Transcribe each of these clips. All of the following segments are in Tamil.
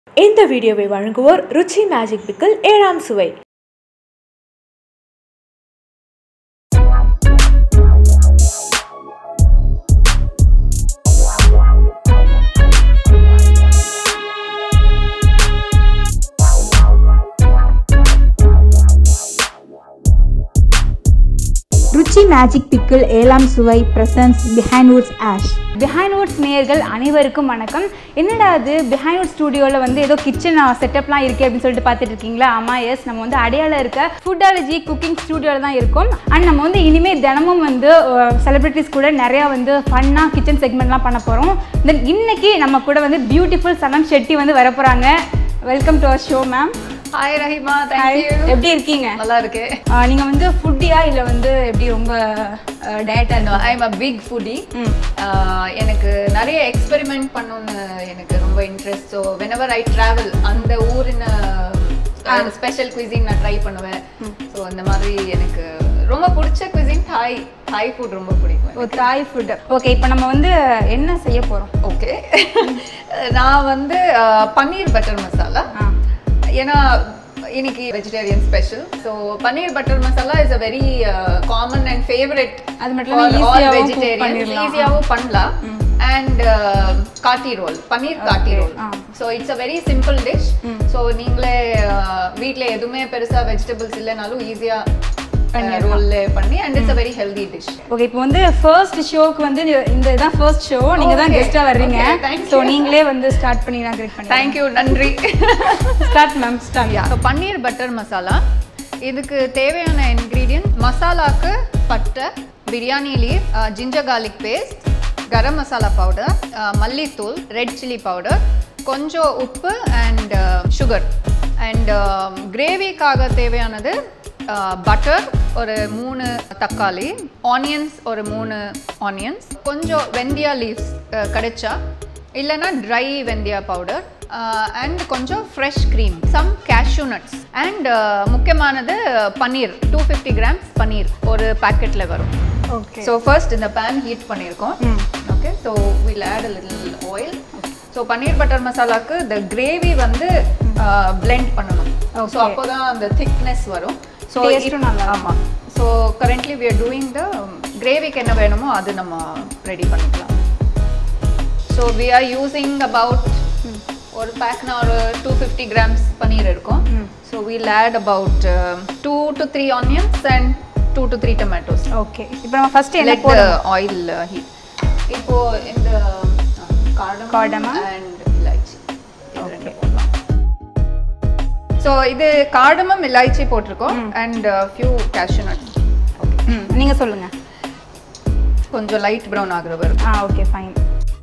இந்த வீடியோவை வழங்குவோர் ருச்சி மேஜிக் பிக்கிள் ஏழாம் சுவை ருச்சி மேஜிக் பிக்கிள் ஏழாம் சுவை presents Behindwoods Ash Behindwoods நேயர்கள் அனைவருக்கும் வணக்கம் என்னடா அது பிஹைண்ட் வுட் ஸ்டூடியோவில் வந்து ஏதோ கிச்சன் செட்டப்லாம் இருக்குது அப்படின்னு சொல்லிட்டு பார்த்துட்டு இருக்கீங்களா ஆமாம் எஸ் நம்ம வந்து அடையாளம் இருக்க ஃபுட்டாலஜி குக்கிங் ஸ்டூடியோவில் தான் இருக்கோம் அண்ட் நம்ம வந்து இனிமேல் தினமும் வந்து செலிப்ரிட்டிஸ் கூட நிறையா வந்து ஃபன்னாக கிச்சன் செக்மெண்ட்லாம் பண்ண போகிறோம் தென் இன்னைக்கு நம்ம கூட வந்து பியூட்டிஃபுல் சனம் ஷெட்டி வந்து வர போகிறாங்க welcome to our show ma'am hi Rahima thank you எப்படி இருக்கீங்க நல்லா இருக்கு ஆஹ் நீங்க வந்து ஃபுட்டியா இல்லை வந்து எப்படி ரொம்ப டயட்டாக I am a big foodie எனக்கு நிறைய எக்ஸ்பெரிமெண்ட் பண்ணணும்னு எனக்கு ரொம்ப interest so whenever I travel அந்த ஊரின் ஸ்பெஷல் குவிசின் நான் ட்ரை பண்ணுவேன் ஸோ அந்த மாதிரி எனக்கு ரொம்ப பிடிச்ச குவிசின் தாய் தாய் ஃபுட் ரொம்ப பிடிக்கும் ஓ தாய் ஃபுட் ஓகே இப்போ நம்ம வந்து என்ன செய்ய போகிறோம் ஓகே நான் வந்து அஹ், பன்னீர் பட்டர் மசாலா ஏன்னா இன்னைக்கு vegetarian special so paneer butter masala is a very common and favourite அது மட்டும் இல்லாம easy-யாவும் cook வெஜிடேரியன் பண்ணிடலாம். ஈஸியாகவும் பண்ணலாம் அண்ட் காட்டி ரோல் பன்னீர் காட்டி ரோல் ஆ. So it's a very simple dish so நீங்களே வீட்டில் எதுவுமே பெருசாக வெஜிடபிள்ஸ் இல்லைனாலும் ஈஸியாக ரோல் பண்ணி and it's a very healthy dish okay இப்போ வந்து ஃபர்ஸ்ட் ஷோக்கு வந்து இந்த- இந்த இதான் ஃபர்ஸ்ட் ஷோ நீங்க தான் Okay. கெஸ்டா வர்றீங்க Okay, thank ஸோ you. நீங்களே வந்து ஸ்டார்ட் பண்ணி நான் கிரியேட் பண்ணி தேங்க்யூ நன்றி start ma'am start so paneer butter masala இதுக்கு தேவையான இன்க்ரீடியன்ட் மசாலாக்கு பட்டை biryani leaf ginger garlic paste garam masala powder மல்லித்தூள் ரெட் சில்லி பவுடர் கொஞ்சம் உப்பு அண்ட் சுகர் அண்ட் கிரேவிக்காக தேவையானது பட்டர் ஒரு மூணு தக்காளி ஆனியன்ஸ் ஒரு மூணு ஆனியன்ஸ் கொஞ்சம் வெந்தியா லீவ்ஸ் கிடைச்சா இல்லைன்னா ட்ரை வெந்தியா பவுடர் அண்ட் கொஞ்சம் fresh cream some cashew nuts and முக்கியமானது paneer two fifty grams paneer ஒரு பேக்கெட்டில் வரும் ஓகே ஸோ ஃபர்ஸ்ட் இந்த பேன் ஹீட் பண்ணியிருக்கோம் okay so will add a little oil so paneer butter மசாலாக்கு இந்த கிரேவி வந்து பிளெண்ட் பண்ணணும் ஸோ Okay. அப்போ தான் அந்த திக்னஸ் வரும் ஸோ Taste-ம் நல்லா இருக்கும். ஆமாம் so currently we are doing the கிரேவிக்கு என்ன வேணுமோ அது நம்ம ரெடி பண்ணிக்கலாம் so we are using about ஒரு பேக்னா ஒரு டூ ஃபிஃப்டி கிராம்ஸ் பன்னீர் இருக்கும் so we'll add about two to three onions and two to three tomatoes okay இப்போ நம்ம ஃபர்ஸ்ட் என்ன லெட் போடுறோம் ஆயில் ஹீட் இப்போ இந்த கார்டமம் Cardamom. அண்ட் இலாய்ச்சி இது ரெண்டு போடலாம் ஸோ இது கார்டமம் இலாய்ச்சி போட்டிருக்கோம் அண்ட் ஃபியூ கேஷ்யூ நட்ஸ் ம் நீங்க சொல்லுங்க கொஞ்சம் லைட் ப்ரௌன் ஆகுற வரும் ஆ ஓகே ஃபைன்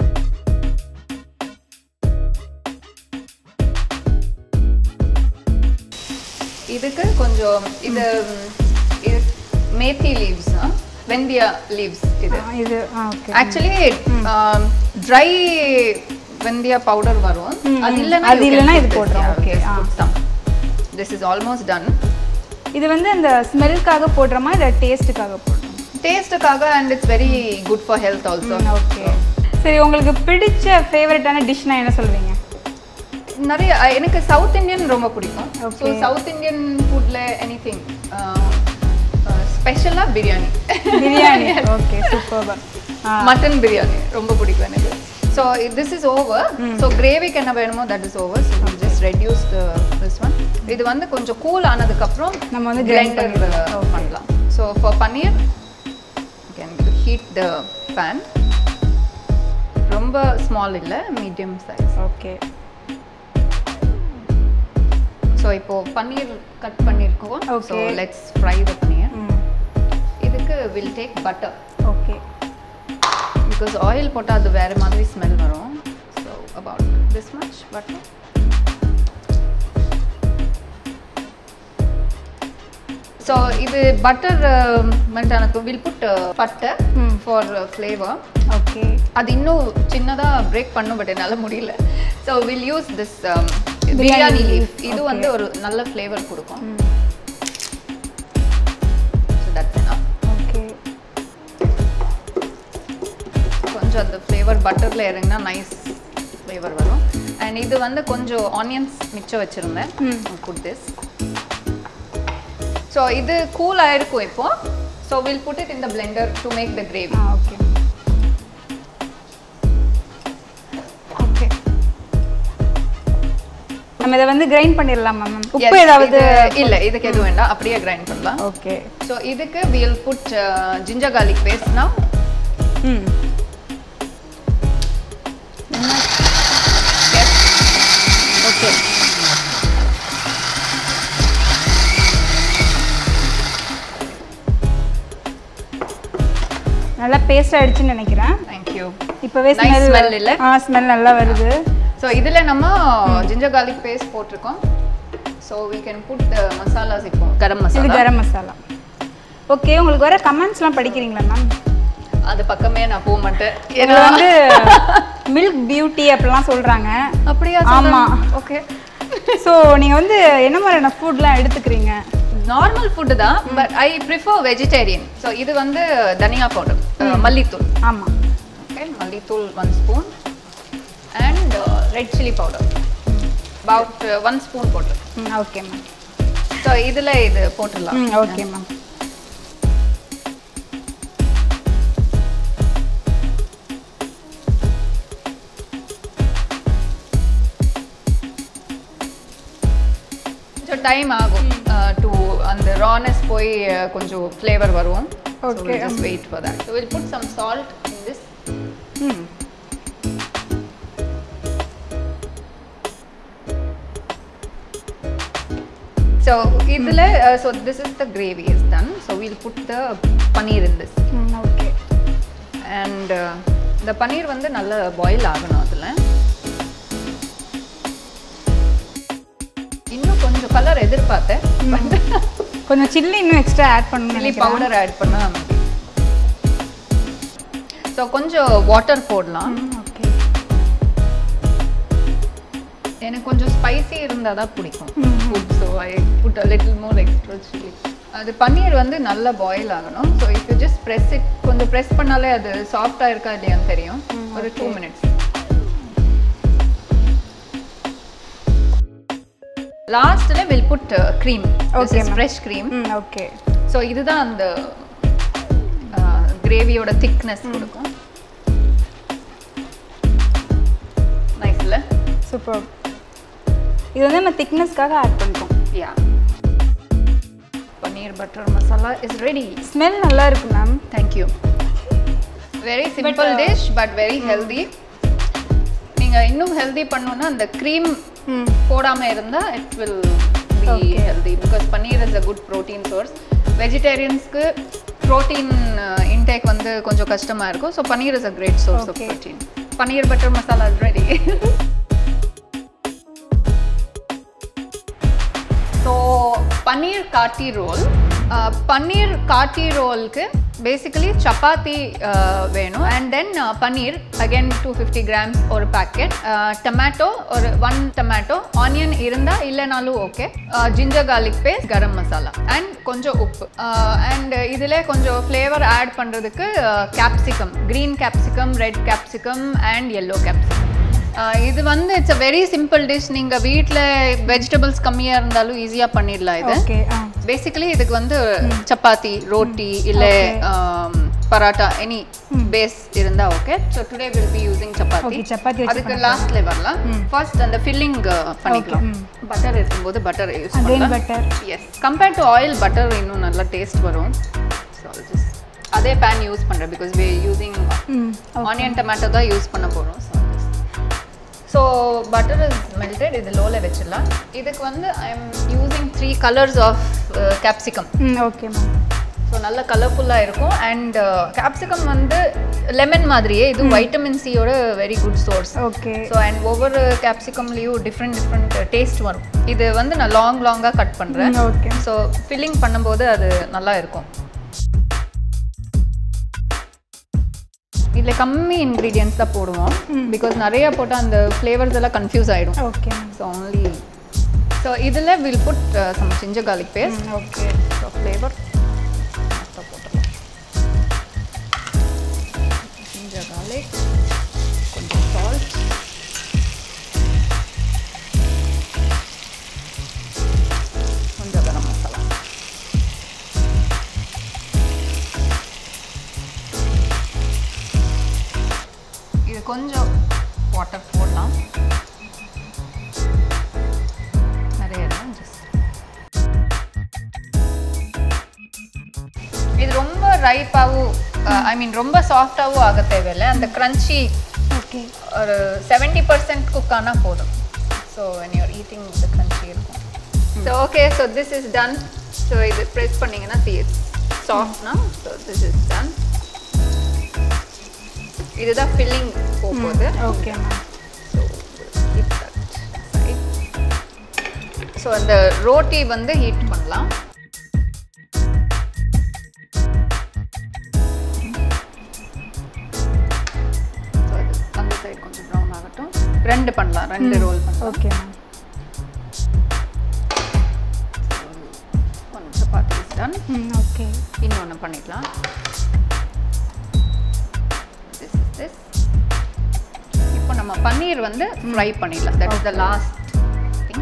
இதுக்கு கொஞ்சம் இது ம், இது மேத்தி லீவ்ஸ் வெந்தியா லீவ்ஸ் இது இது ஆ ஓகே ஆக்சுவலி ட்ரை வெந்தியா பவுடர் வரும் அது இல்லைன்னா அது இல்லைன்னா இது போடுறோம். Okay, ah. This is almost done இது வந்து அந்த ஸ்மெல்க்காக போடுறோமா இல்லை டேஸ்ட்டுக்காக போடுறோம் டேஸ்ட்டுக்காக and it's very good for health also okay சரி உங்களுக்கு பிடிச்ச ஃபேவரட்டான டிஷ்னா என்ன சொல்வீங்க நிறைய அஹ், எனக்கு சவுத் இந்தியன் ரொம்ப பிடிக்கும் ஸோ Okay. சவுத் இந்தியன் ஃபுட்ல எனி திங் ஸ்பெஷலாக biryani biryani okay super mutton biryani ரொம்ப பிடிக்கும் எனக்கு so this is over so கிரேவிக்கு என்ன வேணுமோ that is over so just reduce this one இது வந்து கொஞ்சம் கூல் ஆனதுக்கப்புறம் நம்ம வந்து grind கிரைண்டர் பண்ணிடலாம். பண்ணலாம் so for paneer can heat the pan ரொம்ப ஸ்மால் இல்லை மீடியம் சைஸ் ஓகே ஸோ இப்போ பன்னீர் கட் பண்ணியிருக்கோம் so Okay. Let's fry the paneer hmm இதுக்கு will take butter okay because oil போட்டால் அது வேறு மாதிரி ஸ்மெல் வரும் so about this much butter so இது பட்டர் மெல்டானது வில் புட் பட்டை ஃபார் ஃப்ளேவர் ஓகே அது இன்னும் சின்னதாக பிரேக் பண்ணும் பட் என்னால் முடியல so will use this biryani leaf இது வந்து ஒரு நல்ல ஃப்ளேவர் கொடுக்கும் ஸோ தட்ஸ் enough ஓகே கொஞ்சம் அந்த ஃப்ளேவர் பட்டரில் இறங்கினா நைஸ் ஃப்ளேவர் வரும் அண்ட் இது வந்து கொஞ்சம் ஆனியன்ஸ் மிச்சம் வச்சுருந்தேன் புட் திஸ் ஸோ இது கூல் ஆயிருக்கும் இப்போ so will put it in the blender to make the gravy ah okay okay நம்ம இதை வந்து கிரைண்ட் பண்ணிடலாமா மேம் உப்பு ஏதாவது இல்ல இதுக்கு எதுவும் வேண்டாம் அப்படியே கிரைண்ட் பண்ணலாம் ஓகே ஸோ இதுக்கு will put ginger garlic paste now hmm Yes. Okay நல்லா பேஸ்ட் ஆயிடுச்சுன்னு நினைக்கிறேன் Thank you. இப்போவே Nice smell ஸ்மெல் இல்ல? ஆ ஸ்மெல் நல்லா வருது ஸோ இதில் நம்ம ஜிஞ்சர் garlic பேஸ்ட் போட்டிருக்கோம் so we can put the masalas இப்போ கரம் இது மசாலா கரம் மசாலா ஓகே உங்களுக்கு வர கமெண்ட்ஸ்லாம் படிக்கிறீங்களா மேம் அது பக்கமே நான் போக மாட்டேன் இதில் வந்து மில்க் பியூட்டி அப்படிலாம் சொல்கிறாங்க அப்படியா ஆமா. ஓகே ஸோ நீங்கள் வந்து என்ன மாதிரியான ஃபுட்லாம் எடுத்துக்கிறீங்க நார்மல் ஃபுட்டு தான் but I prefer vegetarian so இது வந்து தனியா பவுடர் மல்லித்தூள் ஆமாம் ஓகே மல்லித்தூள் one spoon and red chilli powder about one spoon போட்டு ம் ஓகே மேம் ஸோ இதில் இது போட்டுடலாம் hmm okay ma'am so time ஆகும் டு அந்த ரானஸ் போய் uh, கொஞ்சம் ஃப்ளேவர் வரும் Okay. Just wait for that so will put some salt in this hmm so இதில் so this is the gravy is done so will put the paneer in this hmm okay and இந்த பன்னீர் வந்து நல்ல பாயில் ஆகணும் அதில் இன்னும் கொஞ்சம் கலர் எதிர்பார்த்தேன் பட் கொஞ்சம் சில்லி இன்னும் எக்ஸ்ட்ரா ஆட் பண்ணணும் சில்லி பவுடர் ஆட் பண்ணா ஸோ கொஞ்சம் வாட்டர் போடலாம் ஓகே எனக்கு கொஞ்சம் ஸ்பைசி இருந்தால் தான் பிடிக்கும் food so I put a little more extra chilli அது பன்னீர் வந்து நல்லா பாயில் ஆகணும் so if you just press it கொஞ்சம் ப்ரெஸ் பண்ணாலே அது சாஃப்டாக இருக்கா இல்லையான்னு தெரியும் ஒரு டூ மினிட்ஸ் லாஸ்ட்டில் will put cream Okay, ma'am. Fresh cream hmm okay so இதுதான் அந்த கிரேவியோட திக்னஸ் கொடுக்கும் நைஸ் இல்லை சூப்பர் இது வந்து நம்ம திக்னஸ்க்காக ஆட் பண்ணிட்டோம் yeah paneer butter masala is ready smell நல்லா இருக்கு ma'am thank you very simple dish but very healthy நீங்கள் இன்னும் ஹெல்தி பண்ணணும்னா அந்த க்ரீம் ம் போடாமல் இருந்தால் it will be healthy because paneer is a good protein source வெஜிடேரியன்ஸ்க்கு ப்ரோட்டீன் இன்டேக் வந்து கொஞ்சம் கஷ்டமாக இருக்கும் so paneer is a great source of Okay. Protein paneer butter masala is ready so paneer kathi roll paneer kathi ரோலுக்கு பேசிக்கலி சப்பாத்தி வேணும் and then paneer again two fifty grams ஒரு பேக்கெட் டொமேட்டோ ஒரு ஒன் டொமேட்டோ ஆனியன் இருந்தால் இல்லைனாலும் okay ginger garlic paste garam masala and கொஞ்சம் உப்பு அண்ட் இதில் கொஞ்சம் ஃப்ளேவர் ஆட் பண்ணுறதுக்கு capsicum green capsicum red capsicum and yellow capsicum ah இது வந்து it's a very simple dish நீங்க வீட்ல வெஜிடபிள்ஸ் கம்மியா இருந்தாலும் ஈஸியா பண்ணிடலாம் இது ஓகே ஆ பேசிக்கலி இதுக்கு வந்து சப்பாத்தி ரோட்டி இல்ல ஆம், பராட்டா எனி பேஸ் இருந்தா okay so today will be using chapati Okay, chapati வச்சு அதுக்கு லாஸ்ட்ல வரலாம் ஃபர்ஸ்ட் அந்த ஃபில்லிங் பண்ணிக்கலாம் பட்டர் இருக்கும்போது பட்டர் யூஸ் அகைன் பண்ணலாம் butter as compared to oil butter இன்னும் நல்லா டேஸ்ட் வரும் ஸோ ஜஸ்ட் அதே பேன் யூஸ் பண்ணுறேன் because we using hmm onion tomato தான் யூஸ் பண்ண போகிறோம் ஸோ பட்டர் இஸ் மெல்டட் இது லோவில் வச்சிடலாம் இதுக்கு வந்து I am using three colours of capsicum hmm okay ma'am so நல்ல கலர்ஃபுல்லாக இருக்கும் அண்ட் கேப்சிகம் வந்து லெமன் மாதிரியே இது வைட்டமின் சியோட very good source okay so and ஒவ்வொரு கேப்சிகம்லேயும் டிஃப்ரெண்ட் டிஃப்ரெண்ட் டேஸ்ட் வரும் இது வந்து நான் லாங் லாங்காக கட் பண்ணுறேன் ஓகே ஸோ ஃபில்லிங் பண்ணும்போது அது நல்லா இருக்கும் இதில் கம்மி இன்க்ரீடியன்ஸ் தான் போடுவோம் பிகாஸ் நிறைய போட்டால் அந்த ஃப்ளேவர்ஸ் எல்லாம் கன்ஃபியூஸ் ஆகிடும் okay ma'am so only so இதில் will put some ginger garlic paste okay so flavour போட்டுடலாம் ginger garlic கொஞ்சம் salt ஃப்ரை பாவும் ஐ மீன் ரொம்ப சாஃப்டாகவும் ஆக தேவையில்லை அந்த க்ரன்ச்சி ஓகே ஒரு செவன்ட்டி பர்சன்ட் குக் ஆனால் போதும் so when you're eating the crunchy இருக்கும் so okay so this is done so இது ப்ரெஸ் பண்ணிங்கன்னா சி சாஃப்ட்னா ஸோ திஸ் இஸ் டன் இதுதான் ஃபில்லிங் போகுது ஓகே மேம் ஸோ அந்த ரோட்டி வந்து ஹீட் பண்ணலாம் So, அது அந்த சைடு கொஞ்சம் ப்ரௌன் ஆகட்டும் ரெண்டு பண்ணலாம் ரெண்டு ரோல் பண்ணலாம் okay ma'am one chapati is done hmm okay இன்னொன்று பண்ணிக்கலாம் திஸ் இஸ் திஸ் இப்போ நம்ம பன்னீர் வந்து ஃப்ரை பண்ணிடலாம் that is the last thing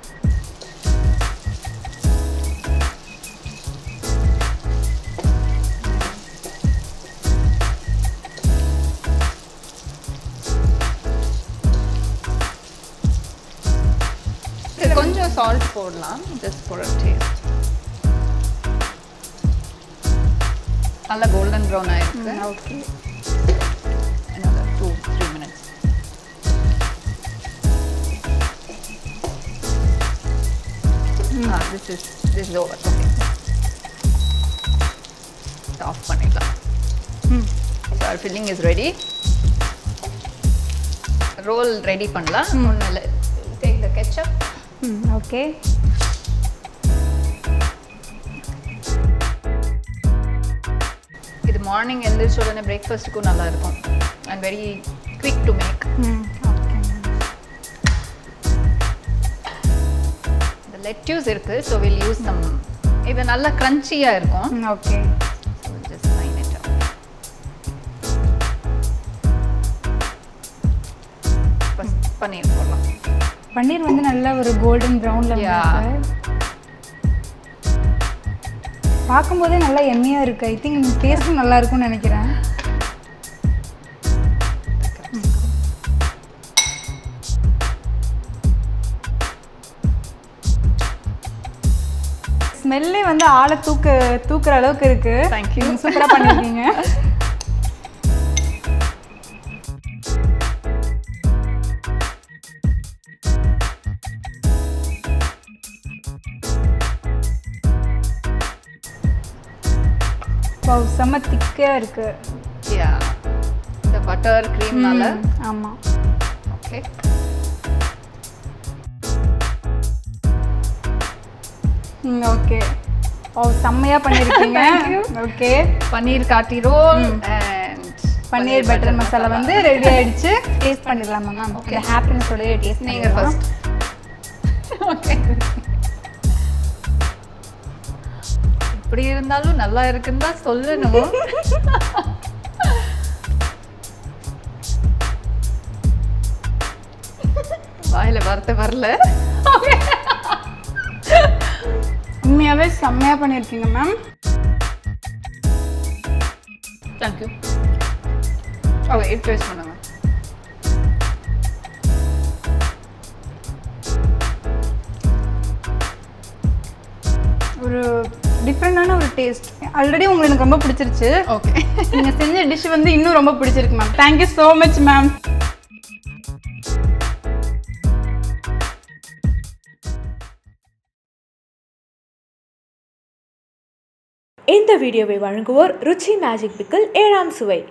கொஞ்சம் சால்ட் போடலாம் ஜஸ்ட் ஃபார் டேஸ்ட் நல்ல கோல்டன் ப்ரௌன் ஆயிருக்கு okay another two, three minutes. Ah, this is this is over. Okay. Off பண்ணிடலாம் So our filling is ready. Roll ready பண்ணலாம் ஒன்றும் இல்லை take the ketchup. Hmm okay இது மார்னிங் எந்திரிச்ச உடனே பிரேக்ஃபாஸ்ட்டுக்கும் நல்லா இருக்கும் and very quick to make hmm okay இந்த லெட்யூஸ் இருக்கு ஸோ வில் யூஸ் சம் இது நல்லா க்ரன்ச்சியாக இருக்கும் hmm okay So we'll just line it up. First paneer போடலாம் பன்னீர் வந்து நல்ல ஒரு கோல்டன் ப்ரௌனில் Yeah. பார்க்கும்போதே நல்லா எம்மியாக இருக்கு ஐ திங்க் டேஸ்ட்டும் நல்லா இருக்கும்னு நினைக்கிறேன் ஸ்மெல்லே வந்து ஆளை தூக்க தூக்குற அளவுக்கு இருக்கு Thank you. சூப்பராக பண்ணியிருக்கீங்க Wow, செம்ம திக்காக இருக்கு யா இந்த பட்டர் க்ரீம்னால ஆமாம் ஓகே ம் ஓகே ஓ செம்மையாக பண்ணியிருக்கீங்க okay paneer kathi roll and paneer butter masala வந்து ரெடி ஆயிடுச்சு டேஸ்ட் பண்ணிடலாமா மேம் ஓகே ஹாப்பினஸோட டேஸ்ட் நீங்க ஃபர்ஸ்ட் ஓகே இப்படி இருந்தாலும் நல்லா இருக்குன்னு தான் சொல்லணும் வாயில வார்த்தை வரல உண்மையாகவே செம்மையாக பண்ணியிருக்கீங்க மேம் தேங்க்யூ ஓகே இது டேஸ்ட் பண்ணுங்க ஒரு டிஃப்ரெண்டான ஒரு டேஸ்ட் ஆல்ரெடி உங்களுக்கு எனக்கு ரொம்ப பிடிச்சிருச்சு ஓகே நீங்கள் செஞ்ச டிஷ் வந்து இன்னும் ரொம்ப பிடிச்சிருக்கு ma'am thank you so much ma'am இந்த வீடியோவை வழங்குவோர் ருச்சி மேஜிக் பிக்கிள் ஏழாம் சுவை